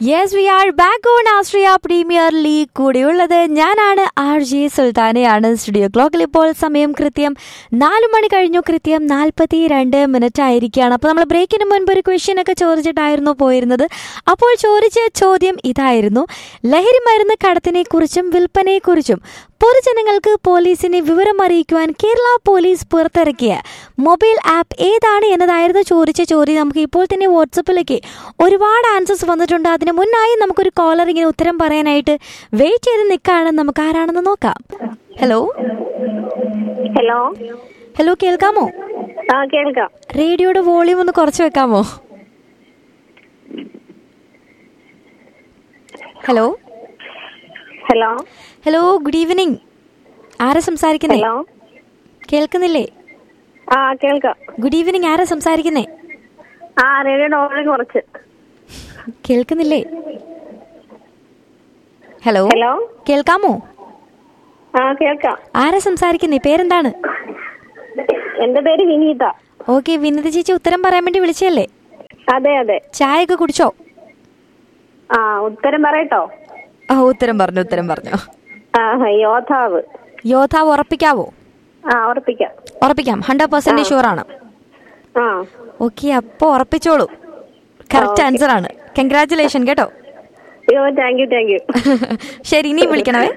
yes we are back on Astria premier league കൂടെയുള്ളത് ഞാനാണ് R J സുൽത്താനയാണ് studio ക്ലോക്കിൽ ഇപ്പോൾ സമയം കൃത്യം നാല് മണി കഴിഞ്ഞു കൃത്യം നാൽപ്പത്തി രണ്ട് മിനിറ്റ് ആയിരിക്കുകയാണ് അപ്പോൾ നമ്മൾ ബ്രേക്കിന് മുൻപ് ഒരു ക്വസ്റ്റ്യൻ ഒക്കെ ചോദിച്ചിട്ടായിരുന്നു പോയിരുന്നത് അപ്പോൾ ചോദിച്ച ചോദ്യം ഇതായിരുന്നു ലഹരി മരുന്ന് കടത്തിനെക്കുറിച്ചും വിൽപ്പനയെക്കുറിച്ചും പൊതുജനങ്ങൾക്ക് പോലീസിനെ വിവരം അറിയിക്കുവാൻ കേരള പോലീസ് പുറത്തിറക്കിയ മൊബൈൽ ആപ്പ് ഏതാണ് എന്നതായിരുന്നു ചോദിച്ച ചോദ്യം നമുക്ക് ഇപ്പോൾ തന്നെ വാട്സപ്പിലേക്ക് ഒരുപാട് ആൻസേഴ്സ് വന്നിട്ടുണ്ട് അതിന് മുന്നായി നമുക്കൊരു കോളർ ഇങ്ങനെ ഉത്തരം പറയാനായിട്ട് വെയിറ്റ് ചെയ്ത് നിൽക്കുകയാണ് നമുക്ക് ആരാണെന്ന് നോക്കാം ഹലോ ഹലോ ഹലോ കേൾക്കാമോ ആ കേൾക്കാം റേഡിയോയുടെ വോളിയം ഒന്ന് കുറച്ച് വെക്കാമോ hello hello hello good evening ആരാ സംസാരിക്കുന്നേ ഹലോ കേൾക്കുന്നില്ലേ ആ കേൾക്കാം ഗുഡ് ഈവനിങ് ആരാ സംസാരിക്കുന്നേ ആ റേഡിയോ ഡോളർ കുറച്ച് കേൾക്കുന്നില്ലേ ഹലോ ഹലോ കേൾക്കാമോ ആ കേൾക്കാം ആരാ സംസാരിക്കുന്നേ പേരെന്താണ് എന്റെ പേര് വിനീത ഓക്കെ വിനീത ചേച്ചി ഉത്തരം പറയാൻ വേണ്ടി വിളിച്ചല്ലേ അതെ അതെ ചായ ഒക്കെ കുടിച്ചോ ആ ഉത്തരം പറയട്ടോ ആ ഉത്തരം പറഞ്ഞു ഉത്തരം പറഞ്ഞു ആ യോദ്ധാവ് യോദ്ധാവ് ഉറപ്പിക്കാവോ ആ ഉറപ്പിക്കാം ഉറപ്പിക്കാം ഹൺഡ്രഡ് പെർസെന്റ് ഷുവർ ആണ് ആ ഓക്കെ അപ്പൊ ഉറപ്പിച്ചോളൂ കറക്റ്റ് ആൻസർ ആണ് കൺഗ്രാറ്റുലേഷൻ കേട്ടോ അയ്യോ താങ്ക് യു താങ്ക് യു ശരി ഇനിയും വിളിക്കണവേ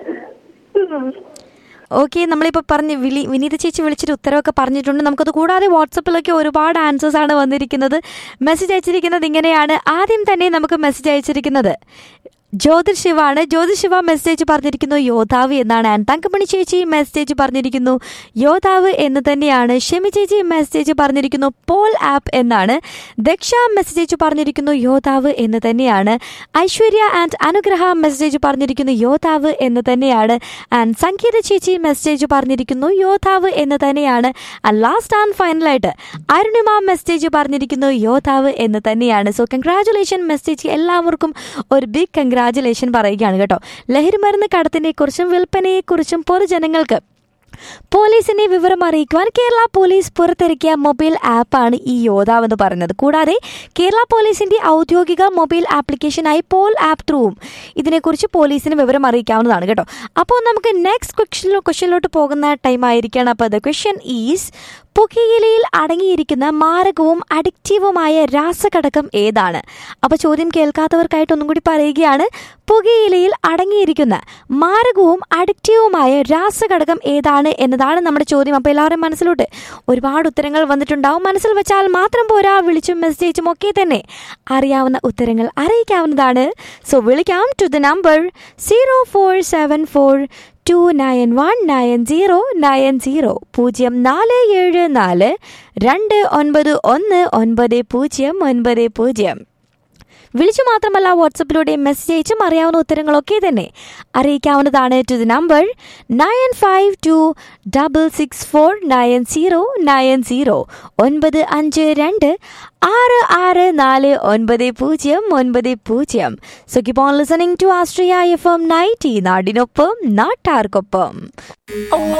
ഓക്കെ നമ്മളിപ്പോൾ പറഞ്ഞ് വിളി വിനീത ചേച്ചി വിളിച്ചിട്ട് ഉത്തരവൊക്കെ പറഞ്ഞിട്ടുണ്ട് നമുക്കത് കൂടാതെ വാട്സപ്പിലൊക്കെ ഒരുപാട് ആൻസേഴ്സ് ആണ് വന്നിരിക്കുന്നത് മെസ്സേജ് അയച്ചിരിക്കുന്നത് ഇങ്ങനെയാണ് ആദ്യം തന്നെ നമുക്ക് മെസ്സേജ് അയച്ചിരിക്കുന്നത് ജ്യോതിർ ശിവാണ് ജ്യോതിർ ശിവ മെസ്സേജ് പറഞ്ഞിരിക്കുന്നു യോദ്ധാവ് എന്നാണ് ആൻഡ് തങ്കമണി ചേച്ചി മെസ്സേജ് പറഞ്ഞിരിക്കുന്നു യോദ്ധാവ് എന്ന് തന്നെയാണ് ഷെമി ചേച്ചി മെസ്സേജ് പറഞ്ഞിരിക്കുന്നു പോൾ ആപ്പ് എന്നാണ് ദക്ഷ മെസ്സേജ് പറഞ്ഞിരിക്കുന്നു യോദ്ധാവ് എന്ന് തന്നെയാണ് ഐശ്വര്യ ആൻഡ് അനുഗ്രഹ മെസ്സേജ് പറഞ്ഞിരിക്കുന്നു യോദ്ധാവ് എന്ന് തന്നെയാണ് ആൻഡ് സംഗീത ചേച്ചി മെസ്സേജ് പറഞ്ഞിരിക്കുന്നു യോദ്ധാവ് എന്ന് തന്നെയാണ് ആൻഡ് ലാസ്റ്റ് ആൻഡ് ഫൈനലായിട്ട് അരുണിമ മെസ്സേജ് പറഞ്ഞിരിക്കുന്നു യോദ്ധാവ് എന്ന് തന്നെയാണ് സോ കൺഗ്രാറ്റുലേഷൻ മെസ്സേജ് എല്ലാവർക്കും ഒരു ബിഗ് കൺഗ്രാറ്റുലേഷൻ പറയുകയാണ് കേട്ടോ ലഹരി മരുന്ന് കടത്തിനെക്കുറിച്ചും വിൽപ്പനയെക്കുറിച്ചും പൊതുജനങ്ങൾക്ക് പോലീസിനെ വിവരം അറിയിക്കുവാൻ കേരള പോലീസ് പുറത്തിറക്കിയ മൊബൈൽ ആപ്പാണ് ഈ യോദ്ധാവ് എന്ന് പറയുന്നത് കൂടാതെ കേരള പോലീസിന്റെ ഔദ്യോഗിക മൊബൈൽ ആപ്ലിക്കേഷനായി പോൾ ആപ്പ് ത്രൂവും ഇതിനെക്കുറിച്ച് പോലീസിന് വിവരം അറിയിക്കാവുന്നതാണ് കേട്ടോ അപ്പോൾ നമുക്ക് നെക്സ്റ്റ് ക്വസ്റ്റ്യൻ ക്വസ്റ്റ്യനിലോട്ട് പോകുന്ന ടൈം ആയിരിക്കണം അപ്പോൾ ദ ക്വസ്റ്റ്യൻ ഈസ് പുകയിലയിൽ അടങ്ങിയിരിക്കുന്ന മാരകവും അഡിക്റ്റീവുമായ രാസഘടകം ഏതാണ് അപ്പോൾ ചോദ്യം കേൾക്കാത്തവർക്കായിട്ട് ഒന്നും കൂടി പറയുകയാണ് പുകയിലയിൽ അടങ്ങിയിരിക്കുന്ന മാരകവും അഡിക്റ്റീവുമായ രാസഘടകം ഏതാണ് എന്നതാണ് നമ്മുടെ ചോദ്യം അപ്പോൾ എല്ലാവരുടെയും മനസ്സിലോട്ട് ഒരുപാട് ഉത്തരങ്ങൾ വന്നിട്ടുണ്ടാവും മനസ്സിൽ വെച്ചാൽ മാത്രം പോരാ വിളിച്ചും മെസ്സേജും ഒക്കെ തന്നെ അറിയാവുന്ന ഉത്തരങ്ങൾ അറിയിക്കാവുന്നതാണ് സോ വിളിക്കാം to the number zero four seven four two nine one nine zero nine zero പൂജ്യം നാല് ഏഴ് നാല് രണ്ട് ഒൻപത് ഒന്ന് ഒൻപത് പൂജ്യം ഒൻപത് പൂജ്യം വിളിച്ചു മാത്രമല്ല വാട്സപ്പിലൂടെ മെസ്സേജ് അയച്ചും അറിയാവുന്ന ഉത്തരങ്ങളൊക്കെ തന്നെ അറിയിക്കാവുന്നതാണ് to the number nine five two double six four nine zero nine zero ഒൻപത് അഞ്ച് രണ്ട് ആറ് ആറ് നാല് ഒൻപത് പൂജ്യം ഒൻപത് പൂജ്യം so keep on listening to Astria F M ninety നാടിനൊപ്പം നാട്ടാർക്കൊപ്പം